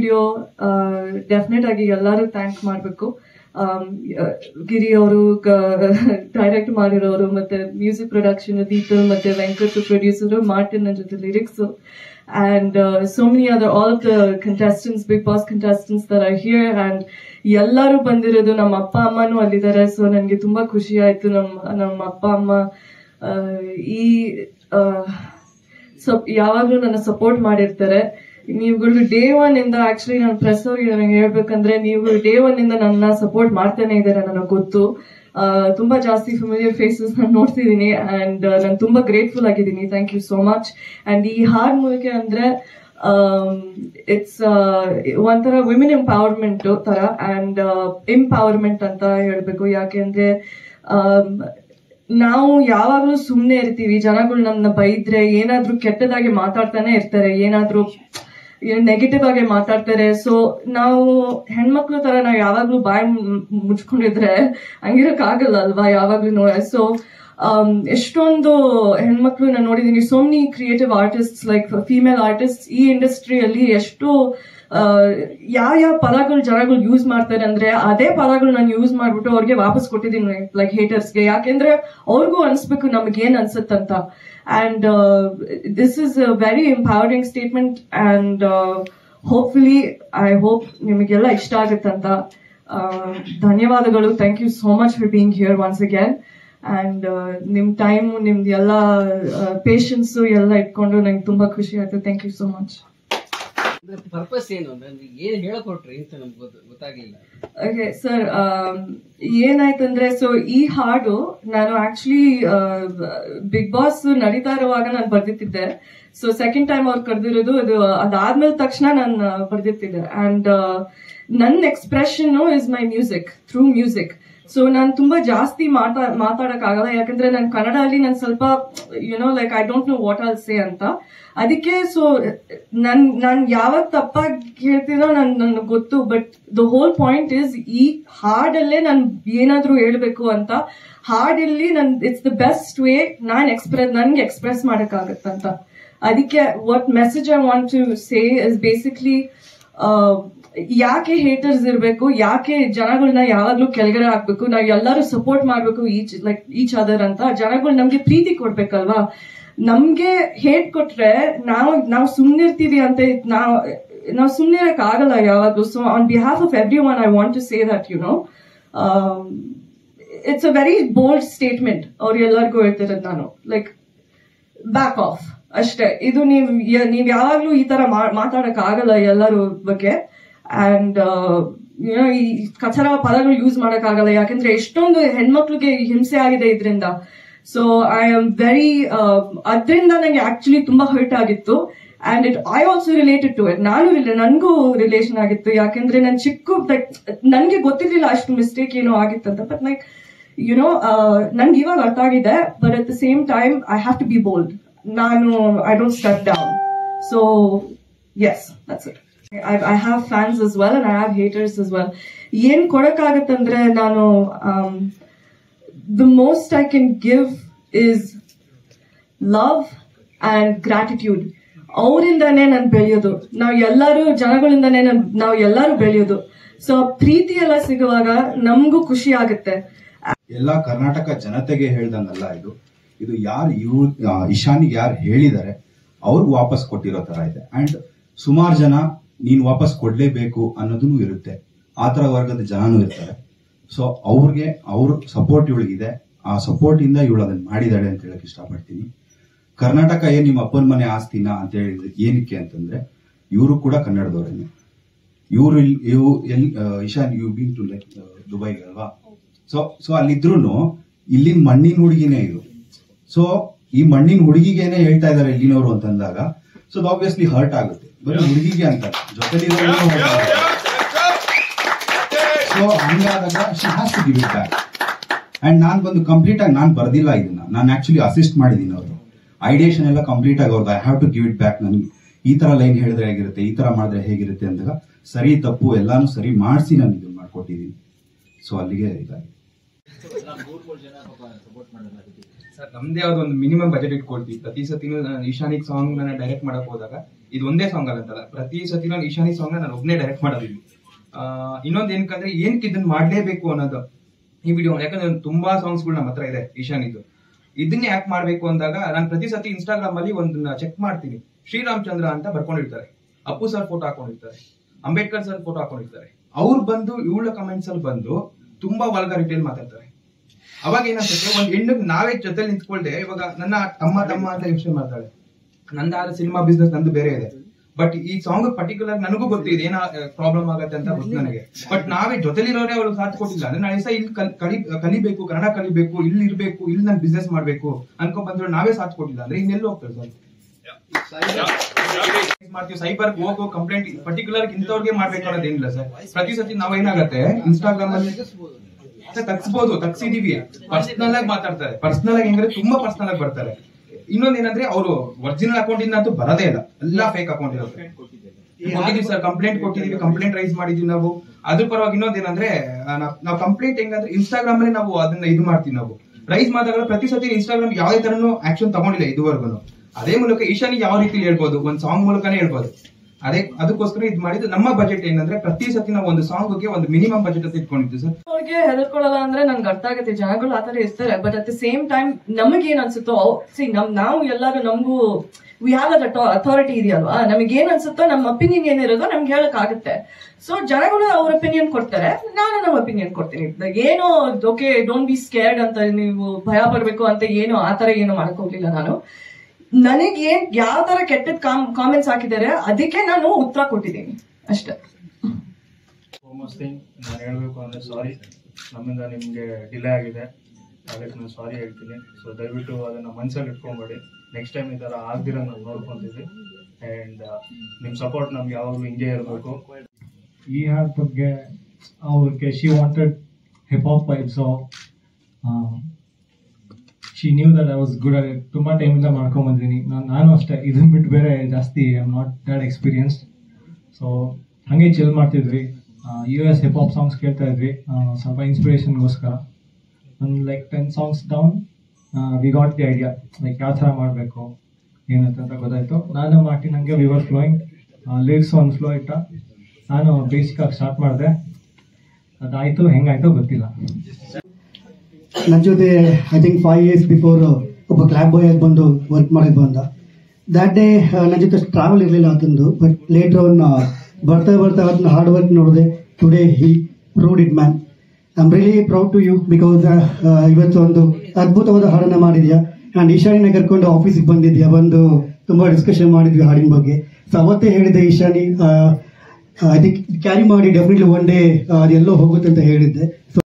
video definite ಆಗಿ ಎಲ್ಲರೂ thank ಮಾಡಬೇಕು ಗಿರಿ ಅವರು ಡೈರೆಕ್ಟ್ ಮಾಡಿರೋರು ಮತ್ತೆ ಮ್ಯೂಸಿಕ್ ಪ್ರೊಡಕ್ಷನ್ ದೀಪಲ್ ಮತ್ತೆ ವೆಂಕಟ್ ಪ್ರೊಡ್ಯೂಸರ್ ಮಾರ್ಟಿನ್ ನನ್ನ ಜೊತೆ lyrics and uh, so many other all of the contestants big boss contestants that are here and ಎಲ್ಲರೂ ಬಂದಿರೋದು ನಮ್ಮ ಅಪ್ಪ ಅಮ್ಮನೂ ಅಲ್ಲಿದ್ದಾರೆ ಸೊ ನನಗೆ ತುಂಬಾ ಖುಷಿ ಆಯ್ತು ನಮ್ಮ ನಮ್ಮ ಅಪ್ಪ ಅಮ್ಮ ಆ, ಈ ಸೊ ಯಾವಾಗ್ಲೂ ನನ್ನ ಸಪೋರ್ಟ್ ಮಾಡಿರ್ತಾರೆ ನೀವುಗಳು ಡೇ ಒನ್ ಇಂದ ಆಕ್ಚುಲಿ ನಾನು ಪ್ರೆಸ್ ಅವ್ರಿಗೆ ನನಗೆ ಹೇಳ್ಬೇಕಂದ್ರೆ ನೀವು ಡೇ ಒನ್ ಇಂದ ನನ್ನ ಸಪೋರ್ಟ್ ಮಾಡ್ತಾನೆ ಇದ್ದಾರೆ ನನಗೆ ಗೊತ್ತು ಆ, ತುಂಬಾ ಜಾಸ್ತಿ ಫೆಮಿಲಿಯರ್ ಫೇಸಸ್ ನಾನು ನೋಡ್ತಿದ್ದೀನಿ ಅಂಡ್ ನಾನು ತುಂಬಾ ಗ್ರೇಟ್ಫುಲ್ ಆಗಿದ್ದೀನಿ thank you so much and ಈ ಹಾಡ್ ಮೂಲಕ ಅಂದ್ರೆ ಇಟ್ಸ್ ಒಂಥರ ವಿಮೆನ್ ಎಂಪವರ್ಮೆಂಟ್ ತರ ಅಂಡ್ ಎಂಪವರ್ಮೆಂಟ್ ಅಂತ ಹೇಳ್ಬೇಕು ಯಾಕೆಂದ್ರೆ ಆಮ್, ನಾವು ಯಾವಾಗ್ಲೂ ಸುಮ್ನೆ ಇರ್ತೀವಿ ಜನಗಳು ನಮ್ಮನ್ನ ಬೈದ್ರೆ ಏನಾದ್ರೂ ಕೆಟ್ಟದಾಗಿ ಮಾತಾಡ್ತಾನೆ ಇರ್ತಾರೆ ಏನಾದ್ರೂ ನೆಗೆಟಿವ್ ಆಗಿ ಮಾತಾಡ್ತಾರೆ ಸೊ ನಾವು ಹೆಣ್ಮಕ್ಳು ತರ ನಾವು ಯಾವಾಗ್ಲೂ ಬಾಯಿ ಮು- ಮುಚ್ಕೊಂಡಿದ್ರೆ ಹಂಗಿರಕ್ ಆಗಲ್ಲ ಅಲ್ವಾ ಯಾವಾಗ್ಲೂ ಸೊ ಎಷ್ಟೊಂದು ಹೆಣ್ಮಕ್ಳು ನಾನು ನೋಡಿದೀನಿ so many creative artist like female artist ಈ ಇಂಡಸ್ಟ್ರಿಯಲ್ಲಿ ಎಷ್ಟು ಯಾವ ಯಾವ ಪದಗಳು ಜನಗಳು ಯೂಸ್ ಮಾಡ್ತಾರೆ ಅಂದ್ರೆ ಅದೇ ಪದಗಳು ನಾನು ಯೂಸ್ ಮಾಡ್ಬಿಟ್ಟು ಅವ್ರಿಗೆ ವಾಪಸ್ ಕೊಟ್ಟಿದ್ದೀನಿ ಲೈಕ್ ಹೇಟರ್ಸ್ಗೆ ಯಾಕೆಂದ್ರೆ ಅವ್ರಿಗೂ ಅನ್ಸ್ಬೇಕು ನಮ್ಗೆ ಏನ್ ಅನ್ಸುತ್ತಂತ and this is a very empowering statement and hopefully I hope ನಿಮಗೆಲ್ಲ ಇಷ್ಟ ಆಗುತ್ತಂತ ಆ, ಧನ್ಯವಾದಗಳು thank you so much for being here once again and ನಿಮ್ ಟೈಮ್ ನಿಮ್ದು ಎಲ್ಲ ಪೇಷನ್ಸ್ ಎಲ್ಲ ಇಟ್ಕೊಂಡು ನಂಗೆ ತುಂಬಾ ಖುಷಿ ಆಯ್ತು ಥ್ಯಾಂಕ್ ಯು ಸೋ ಮಚ್ ಅಂದ್ರೆ ಪರ್ಪಸ್ ಏನು ಅಂದ್ರೆ ಏನ್ ಹೇಳಕ್ ಹೊರಟ್ರಿ ಅಂತ ನಮ್ಗೆ ಗೊತ್ತ- ಗೊತ್ತಾಗ್ಲಿಲ್ಲ ಓಕೆ ಸರ್ ಏನಾಯ್ತಂದ್ರೆ ಸೊ ಈ ಹಾಡು ನಾನು ಆಕ್ಚುಲಿ ಬಿಗ್ ಬಾಸ್ ನಡೀತಾ ಇರುವಾಗ ನಾನು ಬರ್ದಿತ್ತಿದ್ದೆ ಸೊ ಸೆಕೆಂಡ್ ಟೈಮ್ ಅವ್ರು ಕರೆದಿರೋದು ಅದು ಅದಾದ್ಮೇಲೆ ತಕ್ಷಣ ನಾನು ಬರ್ದಿತ್ತಿದ್ದೆ ಅಂಡ್ ನನ್ನ expression is my music through music so ನಾನು ತುಂಬಾ ಜಾಸ್ತಿ ಮಾತಾ ಮಾತಾಡಕ್ ಆಗಲ್ಲ ಯಾಕಂದ್ರೆ ನಾನು ಕನ್ನಡದಲ್ಲಿ ನಾನು ಸ್ವಲ್ಪ you know like I don't know what all say ಅಂತ ಅದಕ್ಕೆ ಸೊ ನನ್ ನಾನ್ ಯಾವಾಗ ತಪ್ಪಾಗಿ ಹೇಳ್ತೀನೋ ನನ್ ನನ್ಗೆ ಗೊತ್ತು but the whole point is ಈ ಹಾಡಲ್ಲೇ ನಾನು ಏನಾದ್ರೂ ಹೇಳ್ಬೇಕು ಅಂತ ಹಾಡಲ್ಲಿ ನನ್ ಇಟ್ಸ್ ದ ಬೆಸ್ಟ್ ವೇ ನಾನ್ ಎಕ್ಸ್ಪ್ರೆಸ್ ನನ್ಗೆ ಎಕ್ಸ್ಪ್ರೆಸ್ ಮಾಡಕ್ಕಾಗತ್ತಂತ ಅದಕ್ಕೆ what message I want to say is basically ಯಾಕೆ ಹೇಟರ್ಸ್ ಇರಬೇಕು ಯಾಕೆ ಜನಗಳನ್ನ ಯಾವಾಗ್ಲೂ ಕೆಳಗಡೆ ಹಾಕ್ಬೇಕು ನಾವ್ ಎಲ್ಲರೂ ಸಪೋರ್ಟ್ ಮಾಡ್ಬೇಕು ಈಚ್ ಲೈಕ್ ಈಚ್ ಅದರ್ ಅಂತ ಜನಗಳು ನಮ್ಗೆ ಪ್ರೀತಿ ಕೊಡ್ಬೇಕಲ್ವಾ ನಮ್ಗೆ ಹೇಟ್ ಕೊಟ್ರೆ ನಾವು ನಾವು ಸುಮ್ನಿರ್ತೀವಿ ಅಂತ ನಾವು ನಾವು ಸುಮ್ನೆ ಆಗಲ್ಲ ಯಾವಾಗ್ಲೂ so on behalf of everyone I want to say that you know it's a very bold statement ಅವ್ರು ಎಲ್ಲರಿಗೂ ಹೇಳ್ತಿರೋದು ನಾನು ಲೈಕ್ ಬ್ಯಾಕ್ ಆಫ್ ಅಷ್ಟೇ ಇದು ನೀವ್ ಯ- ನೀವ್ ಯಾವಾಗ್ಲೂ ಈ ತರ ಮಾ- ಮಾತಾಡಕ್ ಆಗಲ್ಲ ಎಲ್ಲರೂ ಬಗ್ಗೆ ಅಂಡ್ ಏನೋ ಈ ಕಚರ ಪದಗಳು ಯೂಸ್ ಮಾಡಕ್ ಆಗಲ್ಲ ಯಾಕಂದ್ರೆ ಎಷ್ಟೊಂದು ಹೆಣ್ಮಕ್ಳಿಗೆ ಹಿಂಸೆ ಆಗಿದೆ ಇದರಿಂದ ಸೊ ಐ ಆಮ್ ವೆರಿ ಅದರಿಂದ ನಂಗೆ ಆಕ್ಚುಲಿ ತುಂಬಾ ಹರ್ಟ್ ಆಗಿತ್ತು and it I also related to it ನಾನು ನನಗೂ ರಿಲೇಷನ್ ಆಗಿತ್ತು ಯಾಕಂದ್ರೆ ನನ್ ಚಿಕ್ಕ ಲೈಕ್ ನನ್ಗೆ ಗೊತ್ತಿರ್ಲಿಲ್ಲ ಅಷ್ಟು ಮಿಸ್ಟೇಕ್ ಏನೋ ಆಗಿತ್ತಂತ ಬಟ್ ಲೈಕ್ ಯುನೋ ನನ್ಗೆ ಇವಾಗ ಅರ್ಥ ಆಗಿದೆ but at the same time I have to be bold ನಾನು I don't stuck down so yes that's it I have fans as well and I have haters as well ಏನ್ ಕೊಡಕ್ಕಾಗತ್ತಂದ್ರೆ ನಾನು the most I can give is love and gratitude ಅವರಿಂದಾನೇ ನಾನು ಬೆಳೆಯೋದು ನಾವು ಎಲ್ಲರೂ ಜನಗಳಿಂದಾನೇ ನನ್ ನಾವು ಎಲ್ಲರೂ ಬೆಳೆಯೋದು ಸೊ ಪ್ರೀತಿ ಎಲ್ಲ ಸಿಗುವಾಗ ನಮಗೂ ಖುಷಿ ಆಗುತ್ತೆ ಎಲ್ಲ ಕರ್ನಾಟಕ ಜನತೆಗೆ ಹೇಳ್ದಂಗಲ್ಲ ಇದು ಇದು ಯಾರು ಇವ್ ಇಶಾನಿಗೆ ಯಾರು ಹೇಳಿದ್ದಾರೆ ಅವ್ರಿಗೆ ವಾಪಸ್ ಕೊಟ್ಟಿರೋ ತರ ಇದೆ ಅಂಡ್ ಸುಮಾರು ಜನ ನೀನ್ ವಾಪಸ್ ಕೊಡ್ಲೇಬೇಕು ಅನ್ನೋದೂ ಇರುತ್ತೆ ಆ ತರ ವರ್ಗದ ಜನನೂ ಇರ್ತಾರೆ ಸೊ ಅವ್ರಿಗೆ ಅವ್ರ ಸಪೋರ್ಟ್ ಇವಳಿಗಿದೆ ಆ ಸಪೋರ್ಟ್ ಇಂದ ಇವಳು ಅದನ್ನ ಮಾಡಿದಾಳೆ ಅಂತ ಹೇಳಕ್ ಇಷ್ಟಪಡ್ತೀನಿ ಕರ್ನಾಟಕ ಏನ್ ನಿಮ್ಮ ಅಪ್ಪನ ಮನೆ ಆಸ್ತಿನ ಅಂತ ಹೇಳಿದ್ರೆ ಏನಕ್ಕೆ ಅಂತಂದ್ರೆ ಇವರು ಕೂಡ ಕನ್ನಡದವರೇನೆ ಇವರು ಇವು ಎಲ್ Ishan you been to like Dubai ಅಲ್ವಾ ಸೊ ಸೊ ಅಲ್ಲಿದ್ರು ಇಲ್ಲಿನ ಮಣ್ಣಿನ ಹುಡುಗಿನೇ ಇದು ಸೊ ಈ ಮಣ್ಣಿನ ಹುಡುಗಿಗೇನೆ ಹೇಳ್ತಾ ಇದಾರೆ ಇಲ್ಲಿನವರು ಅಂತಂದಾಗ ಸೊ ಆಬ್ವಿಯಸ್ಲಿ ಹರ್ಟ್ ಆಗುತ್ತೆ ಬರೀ ಹುಡುಗಿಗೆ ಅಂತ ಜೊತೆಲಿ ಸೊ ಹಂಗಾದಾಗ she has to give it back and ನಾನ್ ಬಂದು ಕಂಪ್ಲೀಟ್ ಆಗಿ ನಾನು ಬರ್ದಿಲ್ಲ ಇದನ್ನ ನಾನು ಆಕ್ಚುಲಿ ಅಸಿಸ್ಟ್ ಮಾಡಿದ್ದೀನಿ ಅವರು ಐಡಿಯೇಷನ್ ಎಲ್ಲ ಕಂಪ್ಲೀಟ್ ಆಗಿ ಅವ್ರದ್ದು I have to give it back ನನ್ಗೆ ಈ ತರ ಲೈನ್ ಹೇಳಿದ್ರೆ ಹೇಗಿರುತ್ತೆ ಈ ತರ ಮಾಡಿದ್ರೆ ಹೇಗಿರುತ್ತೆ ಅಂದಾಗ ಸರಿ ತಪ್ಪು ಎಲ್ಲಾನು ಸರಿ ಮಾಡಿಸಿ ನಾನು ಇದನ್ನ ಮಾಡ್ಕೊಟ್ಟಿದ್ದೀನಿ ಸೊ ಅಲ್ಲಿಗೆ ಇದಾಗಿ ಸರ್ ನಮ್ದೇ ಯಾವ್ದು ಒಂದು ಮಿನಿಮಮ್ ಬಜೆಟ್ ಇಟ್ಕೊಳ್ತೀವಿ ಪ್ರತಿ ಸತಿನೂ ನಾನು ಈಶಾನಿಕ್ ಸಾಂಗ್ ನಾನು ಡೈರೆಕ್ಟ್ ಮಾಡಕ್ ಹೋದಾಗ ಇದು ಒಂದೇ ಸಾಂಗ್ ಅಲ್ಲಂತಲ್ಲ ಪ್ರತಿ ಸತಿ ನಾನು ಈಶಾನಿಕ್ ಸಾಂಗ್ ನಾನು ಒಬ್ಬನೇ ಡೈರೆಕ್ಟ್ ಮಾಡೋದಿಲ್ಲ ಆ, ಇನ್ನೊಂದ್ ಏನಕ್ಕಂದ್ರೆ ಏನಕ್ಕೆ ಇದನ್ನ ಮಾಡ್ಲೇಬೇಕು ಅನ್ನೋದು ಈ ವಿಡಿಯೋ ಯಾಕಂದ್ರೆ ನನ್ ತುಂಬಾ ಸಾಂಗ್ಸ್ ಗಳು ನಮ್ಮ ಹತ್ರ ಇದೆ ಈಶಾನಿದ್ದು ಇದನ್ನ ಯಾಕೆ ಮಾಡ್ಬೇಕು ಅಂದಾಗ ನಾನು ಪ್ರತಿ ಸತಿ ಇನ್ಸ್ಟಾಗ್ರಾಮ್ ಅಲ್ಲಿ ಒಂದನ್ನ ಚೆಕ್ ಮಾಡ್ತೀನಿ ಶ್ರೀರಾಮಚಂದ್ರ ಅಂತ ಬರ್ಕೊಂಡಿರ್ತಾರೆ ಅಪ್ಪು ಸರ್ ಫೋಟೋ ಹಾಕೊಂಡಿರ್ತಾರೆ ಅಂಬೇಡ್ಕರ್ ಸರ್ ಫೋಟೋ ಹಾಕೊಂಡಿರ್ತಾರೆ ಅವ್ರು ಬಂದು ಇವಳ ಕಮೆಂಟ್ಸ್ ಅಲ್ಲಿ ಬಂದು ತುಂಬಾ ವಲ್ಗಾರಿಟಿಯಲ್ಲಿ ಮಾತಾಡ್ತಾರೆ ಅವಾಗ ಏನಾಗ್ತದೆ ಒಂದ್ ಹೆಣ್ಣಿಗೆ ನಾವೇ ಜೊತೆ ನಿಂತ್ಕೊಳ್ದೆ ಇವಾಗ ನನ್ನ ತಮ್ಮ ತಮ್ಮ ಅಂತ ಯೋಚನೆ ಮಾಡ್ತಾಳೆ ನಂದಾದ ಸಿನಿಮಾ ಬಿಸ್ನೆಸ್ ನಂದು ಬೇರೆ ಇದೆ ಬಟ್ ಈ ಸಾಂಗ್ ಪರ್ಟಿಕ್ಯುಲರ್ ನನಗೂ ಗೊತ್ತಿದೆ ಏನ ಪ್ರಾಬ್ಲಮ್ ಆಗತ್ತೆ ಅಂತ ಗೊತ್ತು ನನಗೆ ಬಟ್ ನಾವೇ ಜೊತೆಲಿರೋರೇ ಅವಳು ಸಾಥ್ ಕೊಟ್ಟಿಲ್ಲ ಅಂದ್ರೆ ನಾಳೆ ಸಹ ಇಲ್ಲಿ ಕಲ್- ಕಲಿ ಕಲಿಬೇಕು ಕನ್ನಡ ಕಲಿಬೇಕು ಇಲ್ಲಿ ಇರ್ಬೇಕು ಇಲ್ಲಿ ನಾನು ಬಿಸ್ನೆಸ್ ಮಾಡ್ಬೇಕು ಅನ್ಕೊಂಡ್ ಬಂದ್ರೆ ನಾವೇ ಸಾಥ್ ಕೊಟ್ಟಿಲ್ಲ ಅಂದ್ರೆ ಇನ್ನೆಲ್ಲ ಹೋಗ್ತಾರೆ ಸರ್ ಮಾಡ್ತೀವಿ ಸೈಬರ್ ಹೋಗೋ ಕಂಪ್ಲೇಂಟ್ ಪರ್ಟಿಕ್ಯುಲರ್ ಇಂಥವ್ರಿಗೆ ಮಾಡ್ಬೇಕು ಅನ್ನೋದೇನಿಲ್ಲ ಸರ್ ಪ್ರತಿ ಸತಿ ನಾವೇನಾಗತ್ತೆ ಇನ್ಸ್ಟಾಗ್ರಾಮ್ ಅಲ್ಲಿ ಸರ್ ತಗ್ಸ್ಬೋದು ತಗ್ಸಿದೀವಿ ಪರ್ಸನಲ್ ಆಗಿ ಮಾತಾಡ್ತಾರೆ ಪರ್ಸನಲ್ ಆಗಿ ಹೆಂಗ್ರೆ ತುಂಬಾ ಪರ್ಸನಲ್ ಆಗಿ ಬರ್ತಾರೆ ಇನ್ನೊಂದ್ ಏನಂದ್ರೆ ಅವರು ಒರಿಜಿನಲ್ ಅಕೌಂಟ್ ಇಂದ ಅಂತೂ ಬರೋದೇ ಇಲ್ಲ ಎಲ್ಲಾ ಫೇಕ್ ಅಕೌಂಟ್ ಇರುತ್ತೆ ಕೊಟ್ಟಿದೀವಿ ಸರ್ ಕಂಪ್ಲೇಂಟ್ ಕೊಟ್ಟಿದೀವಿ ಕಂಪ್ಲೇಂಟ್ ರೈಸ್ ಮಾಡಿದೀವಿ ನಾವು ಅದ್ರ ಪರವಾಗಿ ಇನ್ನೊಂದ್ ಏನಂದ್ರೆ ಆ, ನಾವ್- ನಾವು ಕಂಪ್ಲೇಂಟ್ ಹೆಂಗಂದ್ರೆ ಇನ್ಸ್ಟಾಗ್ರಾಮ್ ಅಲ್ಲಿ ನಾವು ಅದನ್ನ ಇದು ಮಾಡ್ತೀವಿ ನಾವು ರೈಸ್ ಮಾಡಿದಾಗ ಪ್ರತಿ ಸತಿ ಇನ್ಸ್ಟಾಗ್ರಾಮ್ ಯಾವುದೇ ತರನು ಆಕ್ಷನ್ ತಗೊಂಡಿಲ್ಲ ಇದುವರೆಗೂ ಅದೇ ಮೂಲಕ ಈಶಾನಿ ಯಾವ ರೀತಿ ಹೇಳ್ಬೋದು ಒಂದ್ ಸಾಂಗ್ ಮೂಲಕನೇ ಹೇಳ್ಬೋದು ಅದೇ ಅದಕ್ಕೋಸ್ಕರ ಇದು ಮಾಡಿದ್ದು ನಮ್ಮ ಬಜೆಟ್ ಏನಂದ್ರೆ ಪ್ರತಿ ಸತಿ ನಾವು ಒಂದು ಸಾಂಗ್ಗೆ ಒಂದು ಮಿನಿಮಮ್ ಬಜೆಟ್ ಅಂತ ಇಟ್ಕೊಂಡಿದ್ವಿ ಸರ್ ಅವ್ರಿಗೆ ಹೆದರ್ಕೊಳ್ಳಲ್ಲ ಅಂದ್ರೆ ನನ್ಗೆ ಅರ್ಥ ಆಗುತ್ತೆ ಜನಗಳು ಆತರ ಇರ್ತಾರೆ but at the same time ನಮಗೆ ಏನ್ ಅನ್ಸುತ್ತೋ ಸಿ ನಮ್ ನಾವು ಎಲ್ಲರೂ ನಮಗೂ ವಿ ಹ್ಯಾವ್ ಅದ್ ಅಥಾರಿಟಿ ಇದೆಯಲ್ವಾ ನಮಗೆ ಏನ್ ಅನ್ಸುತ್ತೋ ನಮ್ಮ ಒಪಿನಿಯನ್ ಏನಿರೋದೋ ನಮ್ಗೆ ಹೇಳಕ್ ಆಗುತ್ತೆ ಸೊ ಜನಗಳು ಅವ್ರ ಒಪಿನಿಯನ್ ಕೊಡ್ತಾರೆ ನಾನು ನಮ್ಮ ಒಪಿನಿಯನ್ ಕೊಡ್ತೀನಿ ಏನೋ ಓಕೆ ಡೋಂಟ್ ಬಿ ಸ್ಕೇರ್ಡ್ ಅಂತ ನೀವು ಭಯ ಪಡ್ಬೇಕು ಅಂತ ಏನು ಆತರ ಏನು ಮಾಡಕ್ ಹೋಗ್ಲಿಲ್ಲ ನಾನು ನನಗೆ ಏನ್ ಯಾವ ತರ ಕೆಟ್ಟದ್ ಕಾಮೆಂಟ್ಸ್ ಹಾಕಿದ್ದಾರೆ ಅದಕ್ಕೆ ನಾನು ಉತ್ತರ ಕೊಟ್ಟಿದ್ದೀನಿ ಅಷ್ಟೇ ಫೋಮಸ್ ಥಿಂಗ್ ನಾನು ಹೇಳಬೇಕು ಅಂದರೆ ಸಾರಿ ನಮ್ಮಿಂದ ನಿಮಗೆ ಡಿಲೇ ಆಗಿದೆ ಅದಕ್ಕೆ ನಾನು ಸಾರಿ ಹೇಳ್ತೀನಿ ಸೊ ದಯವಿಟ್ಟು ಅದನ್ನು ಮನಸ್ಸಲ್ಲಿ ಇಟ್ಕೊಂಬೇಡಿ ನೆಕ್ಸ್ಟ್ ಟೈಮ್ ಈ ಥರ ಆಗ್ದಿರೋ ನಾವು ನೋಡ್ಕೊತೀವಿ ಆ್ಯಂಡ್ ನಿಮ್ಮ ಸಪೋರ್ಟ್ ನಮ್ಗೆ ಯಾವಾಗಲೂ ಹಿಂಗೆ ಇರಬೇಕು ಈ ಹಾಡ್ ಬಗ್ಗೆ ಅವ್ರಿಗೆ she wanted hip hop vibes she knew that I was good at it ತುಂಬ ಟೈಮಿಂದ ಮಾಡ್ಕೊಂಬಂದಿದ್ದೀನಿ ನಾನು ನಾನು ಅಷ್ಟೇ ಇದನ್ನ ಬಿಟ್ಟು ಬೇರೆ ಜಾಸ್ತಿ I am not that experienced so ಹಾಗೆ ಚಿಲ್ ಮಾಡ್ತಿದ್ವಿ U S hip hop songs ಕೇಳ್ತಾ ಇದ್ವಿ ಆ, ಸ್ವಲ್ಪ ಇನ್ಸ್ಪಿರೇಷನ್ಗೋಸ್ಕರ ಒಂದು like ten songs down we got the idea like ಯಾವ ಥರ ಮಾಡಬೇಕು ಏನಂತ ಅಂತ ಗೊತ್ತಾಯ್ತು ನಾನು ಮಾಡ್ತೀನಿ ನನಗೆ ವಿವರ್ ಫ್ಲೋಯಿಂಗ್ ಲಿರಿಕ್ಸ್ ಒಂದು ಫ್ಲೋ ಇಟ್ಟ ನಾನು ಬೇಸಿಕ್ ಆಗಿ ಸ್ಟಾರ್ಟ್ ಮಾಡಿದೆ ಅದಾಯ್ತು ಹೆಂಗಾಯ್ತೋ ಗೊತ್ತಿಲ್ಲ ನನ್ನ ಜೊತೆ I think five years before ಒಬ್ಬ ಕ್ಲಾಬ್ ಬಾಯ್ ಆಗಿ ಬಂದು ವರ್ಕ್ ಮಾಡಿದ್ ಬಂದ ದ್ಯಾಟ್ ಡೇ ನನ್ನ ಜೊತೆ ಟ್ರಾವೆಲ್ ಇರಲಿಲ್ಲ ಆತಂದು ಬಟ್ ಲೇಟರ್ ಅವನ್ನ ಬರ್ತಾ ಬರ್ತಾ ಅದನ್ನ ಹಾರ್ಡ್ ವರ್ಕ್ ನೋಡಿದೆ today he proved it man I am really proud to you because ಇವತ್ತು ಒಂದು ಅದ್ಭುತವಾದ ಹಾಡನ್ನ ಮಾಡಿದ್ಯಾ ಆ್ಯಂಡ್ ಈಶಾನಿನ ಕರ್ಕೊಂಡು ಆಫೀಸಿಗೆ ಬಂದಿದ್ಯಾ ಬಂದು ತುಂಬ ಡಿಸ್ಕಷನ್ ಮಾಡಿದ್ವಿ ಹಾಡಿನ ಬಗ್ಗೆ ಸೊ ಅವತ್ತೇ ಹೇಳಿದ್ದೆ ಈಶಾನಿ ಐ ಥಿಂಕ್ ಕ್ಯಾರಿ ಮಾಡಿ ಡೆಫಿನೆಟ್ಲಿ ಒನ್ ಡೇ ಅದೆಲ್ಲೋ ಹೋಗುತ್ತೆ ಅಂತ ಹೇಳಿದ್ದೆ ಸೊ